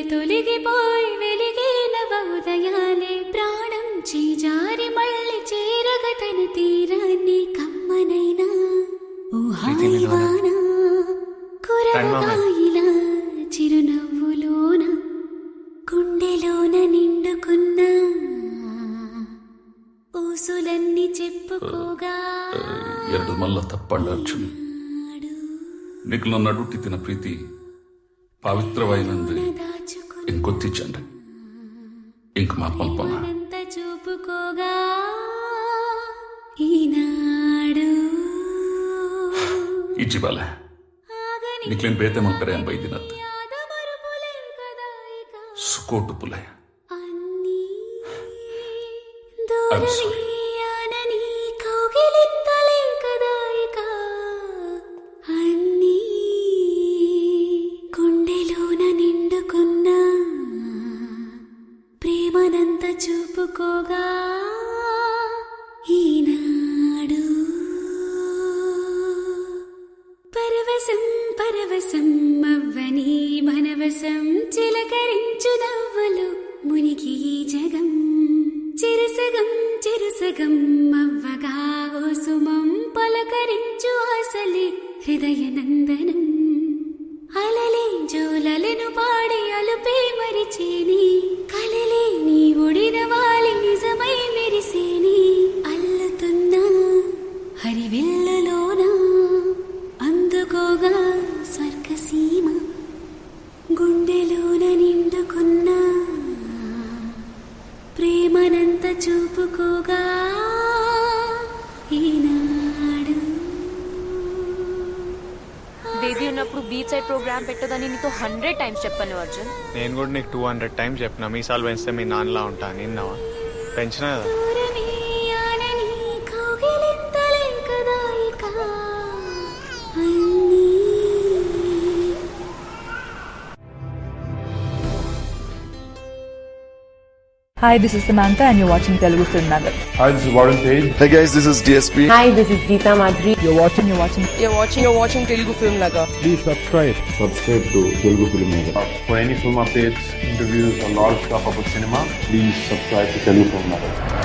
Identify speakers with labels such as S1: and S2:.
S1: తొలగిపోయి వెలిగే నవోదయాలే ప్రాణం చేజారి మళ్ళీ చేరగ తన తీరాన్ని కమ్మనైనా ఓ హాయివానా కురవకాయిలా చిరునవ్వులోన గుండెలోన నిండుకున్న ఊసులన్నీ చెప్పుకోగా
S2: ಎರಡು ಮಲ್ಲ ತಪ್ಪಂಡ ಅರ್ಜುನ್ నీకు నన్ను అడుగుట్టిన ప్రీతి పవిత్రమైనంది
S1: దాచుకున్న
S2: ఇంకొత్తిచ్చండి ఇంక మా పల్పన
S1: అంత చూపుకోగా ఈనాడు
S2: ఇచ్చిబాల
S1: ఆగని
S2: నీకులేని బేతే మల్పరే అని బೈದಿನತ್
S1: యాదమరుపులే కదా ఇక
S2: సుకోటు పులే
S1: అన్నీ
S2: I'm sorry.
S1: దూరమీయానని కౌగిలింతలే కదా ఇక అన్నీ గుండెలోన నిండుకున్న ప్రేమనంత చూపుకోగా ఈనాడు పరవశం పరవశం అవ్వని మనవశం చిలకరించు నవ్వులు మునిగి ఈ జగం చిరుసగం చిరుసగం అవ్వగా ఓ సుమం పలకరించు ఆశలే హృదయ నందనం అలలే జోలలను పాడి అలుపే మరిచేని కలలే నీ ఒడిన వాలి నిజమై మెరిసేని అల్లుతున్నా హరివిల్లులోన అందుకోగా స్వర్గసీమ గుండెలోన నిండుకున్న ప్రేమనంత చూపుకోగా ఈనాడు
S3: బేబీ ఉన్నప్పుడు బీచ్ సైడ్ ప్రోగ్రామ్ పెట్టదని నీతో హండ్రెడ్ టైమ్స్ చెప్పాను అర్జున్
S4: నేను కూడా నీకు టూ హండ్రెడ్ టైమ్స్ చెప్పిన మీసాలు పెంచితే మీ నాన్నలా ఉంటా నిన్నవా పెంచినా కదా
S1: దూరమీయానని కౌగిలింతలే కదా ఇక అన్నీ
S5: Hi, this is Samantha, and you're watching Telugu Film Nagar.
S6: Hi, this is Warren Page.
S7: Hey guys, this is DSP.
S8: Hi, this is Geeta Madhuri.
S5: You're watching, you're watching.
S8: You're watching, you're watching Telugu Film Nagar.
S6: Please subscribe. Subscribe to Telugu Film Nagar. For any film updates, interviews, or lot of stuff about cinema, please subscribe to Telugu Film Nagar.